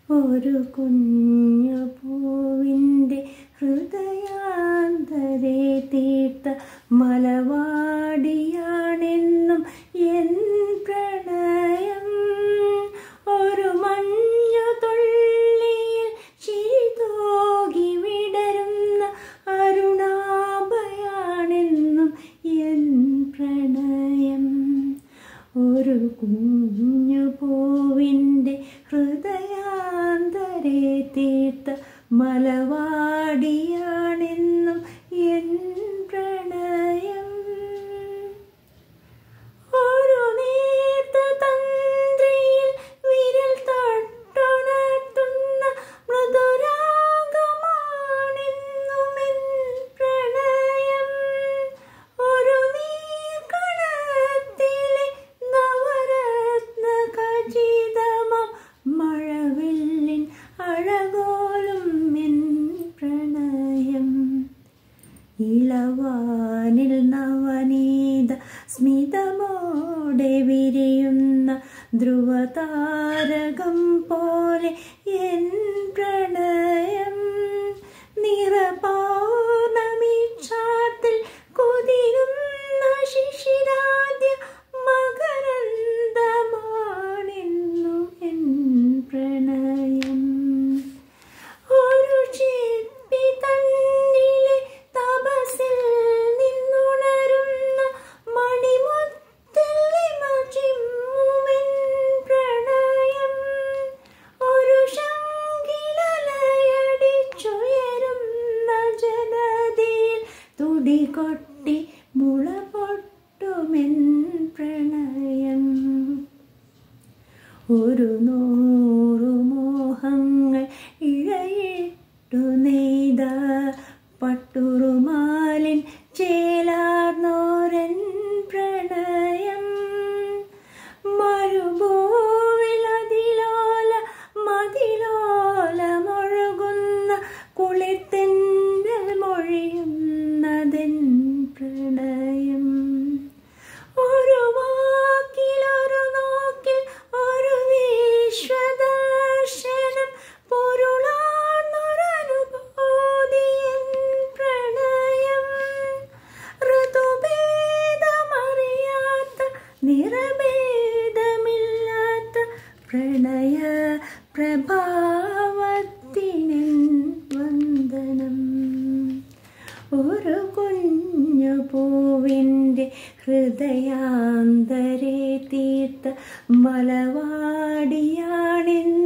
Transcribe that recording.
ഒരു കുഞ്ഞു പൂവിൻ്റെ ഹൃദയാന്തരെ തീർത്ത മലവാടിയാണെന്നും എൻ പ്രണയം ഒരു മഞ്ഞു തുള്ളിയിൽ ചിരിതോകി വിടരുന്ന അരുണാഭയാണെന്നും എൻ പ്രണയം ഒരു കുഞ്ഞു പൂവിൻ്റെ ഹൃദയാന്തരെ തീർത്ത മലവാടിയാണെന്നും എൻ പ്രണയം ഒരു നേർത്ത തന്ത്രിയിൽ വിരൽ തൊട്ടുണർത്തുന്ന മൃദുരാഗമാണെന്നുമെൻ പ്രണയം ഒരു നീർക്കണത്തിലെ നവരത്ന ഖചിതമം മഴവില്ലിൻ അഴകോലും എൻ പ്രണയം ഇളവാനിൽ നവനീത സ്മിതമോടെ വിരിയുന്ന ധ്രുവതാരകം പോലെ എൻ പ്രണയം നിറപൗർണമിച്ചാത്തിൽ കുതിരുന്ന ശിശിരാദ്യ മകരന്ദമാണെന്നു എൻ പ്രണയം ഒരു ചിപ്പി തന്നിലെ തപസിൽ നിന്നുണരുന്ന മണിമുത്തിലെ മജിമ്മുമെൻ പ്രണയം ഒരു ശങ്കിലലയടിച്ചുയരുന്ന ജനതയിൽ തുടികൊട്ടി മുള പൊട്ടുമെൻ പ്രണയം ഒരു നൂറു മോഹങ്ങൾ ഇഴയിട്ടു നെയ്ത പട്ടുറുമാലിൻ ചേലാർന്നോരൻ പ്രണയം മരുഭൂവിലതിലോല മതിലോല മൊഴുകുന്ന കുളിർത്തെന്നൽ മൊഴിയുന്നതെൻ പ്രണയം ഒരു വാക്കിലൊരു നോക്കിൽ ഒരു വിശ്വദർശനം പൊരുളാർന്നൊരനുഭൂതിയൻ പ്രണയം ഋതുഭേദമറിയാത്ത നിറഭേദമില്ലാത്ത പ്രണയ പ്രഭാവത്തിനൻ വന്ദനം ഒരു കുഞ്ഞു പൂവിൻ്റെ ഹൃദയാന്തരെ തീർത്ത മലവാടിയാണെന്ന്